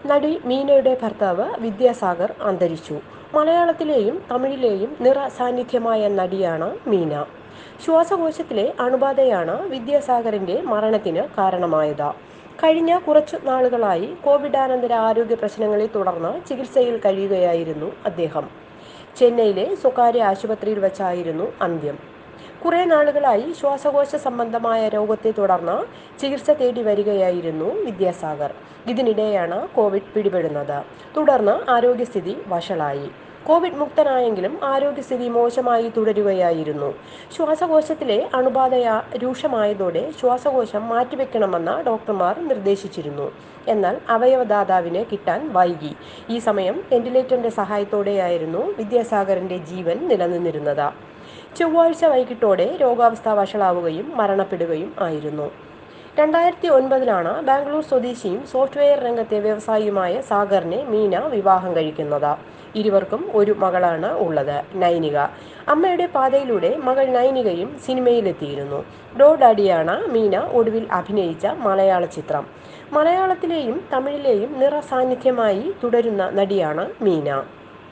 നടി മീനയുടെ ഭർത്താവ് വിദ്യാസാഗർ അന്തരിച്ചു മലയാളത്തിലെയും തമിഴിലെയും നിറ സാന്നിധ്യമായ നടിയാണ് മീന ശ്വാസകോശത്തിലെ അണുബാധയാണ് വിദ്യാസാഗറിന്റെ മരണത്തിന് കാരണമായത് കഴിഞ്ഞ കുറച്ചു നാളുകളായി കോവിഡാനന്തര ആരോഗ്യ പ്രശ്നങ്ങളെ തുടർന്ന് ചികിത്സയിൽ കഴിയുകയായിരുന്നു അദ്ദേഹം ചെന്നൈയിലെ സ്വകാര്യ ആശുപത്രിയിൽ വച്ചായിരുന്നു അന്ത്യം കുറേ നാളുകളായി ശ്വാസകോശ സംബന്ധമായ രോഗത്തെ തുടർന്ന് ചികിത്സ തേടി വരികയായിരുന്നു വിദ്യാസാഗർ ഇതിനിടെയാണ് കോവിഡ് പിടിപെടുന്നത് തുടർന്ന് ആരോഗ്യസ്ഥിതി വഷളായി കോവിഡ് മുക്തനായെങ്കിലും ആരോഗ്യസ്ഥിതി മോശമായി തുടരുകയായിരുന്നു ശ്വാസകോശത്തിലെ അണുബാധ രൂക്ഷമായതോടെ ശ്വാസകോശം മാറ്റിവെക്കണമെന്ന് ഡോക്ടർമാർ നിർദ്ദേശിച്ചിരുന്നു എന്നാൽ അവയവദാതാവിനെ കിട്ടാൻ വൈകി ഈ സമയം വെന്റിലേറ്ററിന്റെ സഹായത്തോടെയായിരുന്നു വിദ്യാസാഗറിന്റെ ജീവൻ നിലനിന്നിരുന്നത് ചൊവ്വാഴ്ച വൈകിട്ടോടെ രോഗാവസ്ഥ വഷളാവുകയും മരണപ്പെടുകയും ആയിരുന്നു രണ്ടായിരത്തി ഒൻപതിലാണ് ബാംഗ്ലൂർ സ്വദേശിയും സോഫ്റ്റ്വെയർ രംഗത്തെ വ്യവസായിയുമായ സാഗറിനെ മീന വിവാഹം കഴിക്കുന്നത് ഇരുവർക്കും ഒരു മകളാണ് ഉള്ളത് നൈനിക അമ്മയുടെ പാതയിലൂടെ മകൾ നൈനികയും സിനിമയിലെത്തിയിരുന്നു ഡോ ഡാഡിയാണ് മീന ഒടുവിൽ അഭിനയിച്ച മലയാള ചിത്രം മലയാളത്തിലെയും തമിഴിലെയും നിറ സാന്നിധ്യമായി തുടരുന്ന നടിയാണ് മീന